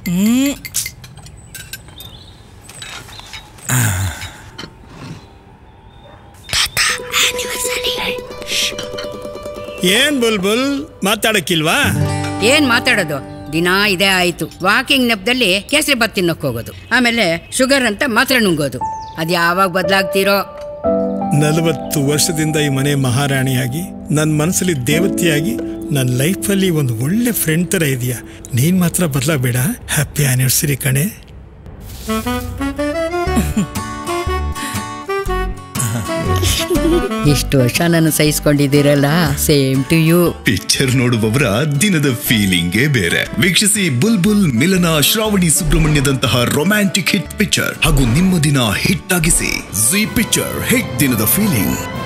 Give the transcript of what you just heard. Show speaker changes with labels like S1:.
S1: ಹ್ಮ್.
S2: ಏನ್ ಬುಲ್ಬುಲ್ ಮಾತಾಡಕ್ಕಿಲ್ವಾ
S3: ಏನ್ ಮಾತಾಡೋದು ದಿನ ಇದೇ ಆಯ್ತು ವಾಕಿಂಗ್ ನೆಪದಲ್ಲಿ ಕೇಸರಿ ಬಾತ್ ತಿನ್ನಕ್ ಹೋಗೋದು ಆಮೇಲೆ ಶುಗರ್ ಅಂತ ಮಾತ್ರೆ ನುಂಗೋದು ಅದ್ ಯಾವಾಗ ಬದಲಾಗ್ತಿರೋ
S2: ನಲವತ್ತು ವರ್ಷದಿಂದ ಈ ಮನೆ ಮಹಾರಾಣಿಯಾಗಿ ನನ್ನ ಮನಸ್ಸಲ್ಲಿ ದೇವತೆಯಾಗಿ ನನ್ನ ಲೈಫಲ್ಲಿ ಒಂದು ಒಳ್ಳೆ ಫ್ರೆಂಡ್ ಥರ ಇದೆಯಾ ನೀನು ಮಾತ್ರ ಬದಲಾಗಬೇಡ ಹ್ಯಾಪಿ ಆನಿವರ್ಸರಿ ಕಣೆ
S3: ಇಷ್ಟು ವರ್ಷ ನಾನು ಸಹಿಸ್ಕೊಂಡಿದ್ದೀರಲ್ಲ ಸೇಮ್ ಟು ಯು
S4: ಪಿಕ್ಚರ್ ನೋಡುವವರ ದಿನದ ಫೀಲಿಂಗೇ ಬೇರೆ ವೀಕ್ಷಿಸಿ ಬುಲ್ಬುಲ್ ಮಿಲನ ಶ್ರಾವಣಿ ಸುಬ್ರಹ್ಮಣ್ಯದಂತಹ ರೊಮ್ಯಾಂಟಿಕ್ ಹಿಟ್ ಪಿಕ್ಚರ್ ಹಾಗೂ ನಿಮ್ಮ ದಿನ ಹಿಟ್ ಆಗಿಸಿ ಜಿ ಪಿಕ್ಚರ್ ಹಿಟ್ ದಿನದ ಫೀಲಿಂಗ್